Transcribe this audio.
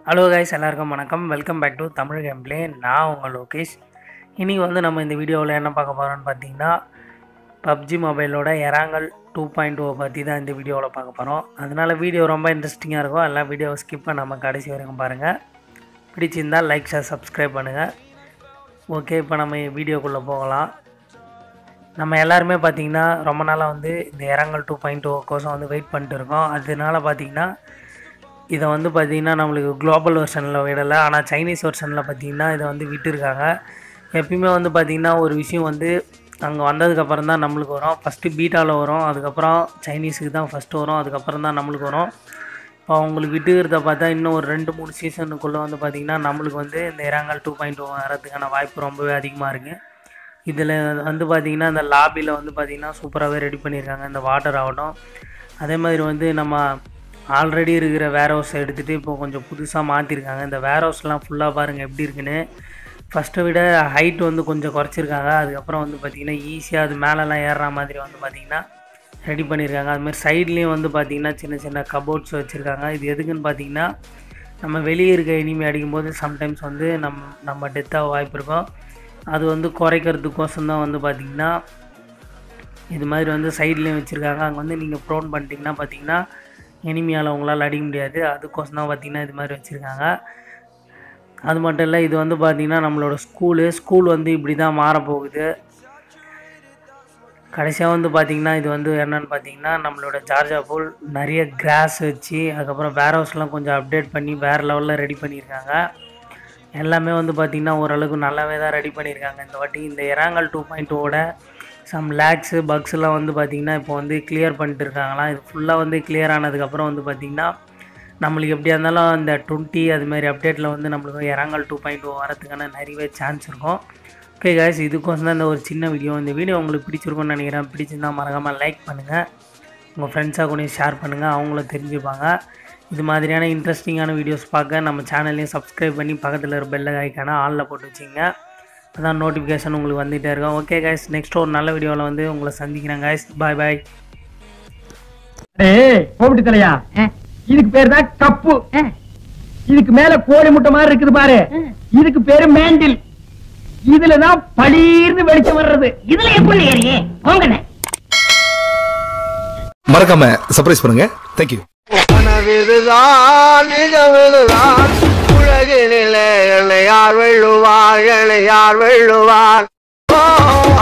hello guys எல்லாருக்கும் வணக்கம் welcome back to Tamil gameplay நான் உங்கள் லோகேஷ் இன்றைக்கி வந்து நம்ம இந்த வீடியோவில் என்ன பார்க்க போகிறோம்னு பார்த்தீங்கன்னா பப்ஜி மொபைலோட எராங்கல் டூ பாயிண்ட் ஓ பற்றி தான் இந்த வீடியோவில் பார்க்க போகிறோம் அதனால் வீடியோ ரொம்ப இன்ட்ரெஸ்டிங்காக இருக்கும் எல்லாம் வீடியோவை ஸ்கிப் பண்ணாமல் கடைசி வரைக்கும் பாருங்கள் பிடிச்சிருந்தால் லைக் ஷேர் சப்ஸ்கிரைப் பண்ணுங்கள் ஓகே இப்போ நம்ம வீடியோக்குள்ளே போகலாம் நம்ம எல்லாருமே பார்த்திங்கன்னா ரொம்ப நாளாக வந்து இந்த எரங்கல் டூ பாயிண்ட் ஓ கோசம் வந்து வெயிட் பண்ணிட்டு இருக்கோம் அதனால பார்த்திங்கன்னா இதை வந்து பார்த்திங்கன்னா நம்மளுக்கு குளோபல் வெர்ஷனில் விடலை ஆனால் சைனீஸ் வெர்ஷனில் பார்த்திங்கன்னா இதை வந்து விட்டுருக்காங்க எப்பயுமே வந்து பார்த்திங்கன்னா ஒரு விஷயம் வந்து அங்கே வந்ததுக்கப்புறம் தான் நம்மளுக்கு வரும் ஃபஸ்ட்டு பீட்டாவில் வரும் அதுக்கப்புறம் சைனீஸுக்கு தான் ஃபஸ்ட்டு வரும் அதுக்கப்புறம் தான் நம்மளுக்கு வரும் இப்போ அவங்களுக்கு விட்டுக்கிறத பார்த்தா இன்னும் ஒரு ரெண்டு மூணு சீசனுக்குள்ளே வந்து பார்த்திங்கன்னா நம்மளுக்கு வந்து இந்த இறாங்கல் டூ பாயிண்ட் ஓ வரதுக்கான வாய்ப்பு ரொம்பவே அதிகமாக இருக்குது இதில் வந்து பார்த்திங்கன்னா இந்த லாபியில் வந்து பார்த்திங்கன்னா சூப்பராகவே ரெடி பண்ணியிருக்காங்க இந்த வாட்டர் ஆகட்டும் அதே மாதிரி வந்து நம்ம ஆல்ரெடி இருக்கிற வேர் ஹவுஸை எடுத்துகிட்டு இப்போ கொஞ்சம் புதுசாக மாற்றிருக்காங்க இந்த வேர் ஹவுஸ்லாம் ஃபுல்லாக பாருங்கள் எப்படி இருக்குன்னு ஃபஸ்ட்டை விட ஹைட் வந்து கொஞ்சம் குறைச்சிருக்காங்க அதுக்கப்புறம் வந்து பார்த்திங்கன்னா ஈஸியாக அது மேலெலாம் ஏறுற மாதிரி வந்து பார்த்திங்கன்னா ரெடி பண்ணியிருக்காங்க அதுமாதிரி சைட்லேயும் வந்து பார்த்திங்கன்னா சின்ன சின்ன கபோர்ட்ஸ் வச்சுருக்காங்க இது எதுக்குன்னு பார்த்திங்கன்னா நம்ம வெளியே இருக்க இனிமே அடிக்கும்போது சம்டைம்ஸ் வந்து நம்ம நம்ம டெத்தாக வாய்ப்பு இருக்கும் அது வந்து குறைக்கிறதுக்கோசம் தான் வந்து பார்த்திங்கன்னா இது மாதிரி வந்து சைட்லேயும் வச்சுருக்காங்க அங்கே வந்து நீங்கள் ப்ரோன் பண்ணிட்டீங்கன்னா பார்த்தீங்கன்னா எனிமியால் உங்களால் அடிக்க முடியாது அதுக்கோசம் தான் பார்த்திங்கன்னா இது மாதிரி வச்சுருக்காங்க அது மட்டும் இல்லை இது வந்து பார்த்திங்கன்னா நம்மளோட ஸ்கூலு ஸ்கூல் வந்து இப்படி தான் மாறப்போகுது கடைசியாக வந்து பார்த்திங்கன்னா இது வந்து என்னென்னு பார்த்தீங்கன்னா நம்மளோட ஜார்ஜா போல் நிறைய கிராஸ் வச்சு அதுக்கப்புறம் வேர் ஹவுஸ்லாம் கொஞ்சம் அப்டேட் பண்ணி வேறு லெவலில் ரெடி பண்ணியிருக்காங்க எல்லாமே வந்து பார்த்திங்கன்னா ஓரளவுக்கு நல்லாவே தான் ரெடி பண்ணியிருக்காங்க இந்த வாட்டி இந்த எராங்கல் டூ பாயிண்ட் ஓட சம் லேக்ஸு பக்ஸ்லாம் வந்து பார்த்திங்கன்னா இப்போ வந்து கிளியர் பண்ணிட்டு இருக்காங்களாம் இது ஃபுல்லாக வந்து கிளியர் ஆனதுக்கப்புறம் வந்து பார்த்திங்கன்னா நம்மளுக்கு எப்படியா இருந்தாலும் இந்த டுவெண்ட்டி அதுமாதிரி அப்டேட்டில் வந்து நம்மளுக்கு எராங்கல் டூ பாயிண்ட் ஓ வரதுக்கான நிறையவே சான்ஸ் இருக்கும் ஓகே guys இதுக்கோசம் தான் இந்த ஒரு சின்ன வீடியோ இந்த வீடியோ உங்களுக்கு பிடிச்சிருக்கும்னு நினைக்கிறேன் பிடிச்சிருந்தா மறக்காமல் லைக் பண்ணுங்கள் உங்கள் ஃப்ரெண்ட்ஸாக கூட ஷேர் பண்ணுங்கள் அவங்களும் தெரிஞ்சுப்பாங்க இது மாதிரியான இன்ட்ரெஸ்டிங்கான வீடியோஸ் பார்க்க நம்ம சேனல்லையும் சப்ஸ்கிரைப் பண்ணி பக்கத்தில் இருக்க பெல்ல ஐக்கான ஆளில் போட்டு வச்சிங்க அதான் நோட்டிஃபிகேஷன் உங்களுக்கு வந்துகிட்டே இருக்கும் ஓகே கைஸ் நெக்ஸ்ட் ஒரு நல்ல வீடியோவில் வந்து உங்களை சந்திக்கிறேன் கைஸ் பாய் பாய் ஏய் கோபிட்டு தலையா இதுக்கு பேர் தான் கப்பு இதுக்கு மேல கோழி முட்டை மாதிரி இருக்குது பாரு இதுக்கு பேரு மேண்டில் இதுலதான் பளீர்னு வெளிச்சம் வர்றது இதுல எப்படி ஏறியே போங்கண்ணே மறக்காம சர்ப்ரைஸ் பண்ணுங்க தேங்க்யூ கனவிதுதான் நிஜமிதுதான் உலகினிலே என்னை யார் வெல்லுவார் என்னை யார் வெல்லுவார் ஓ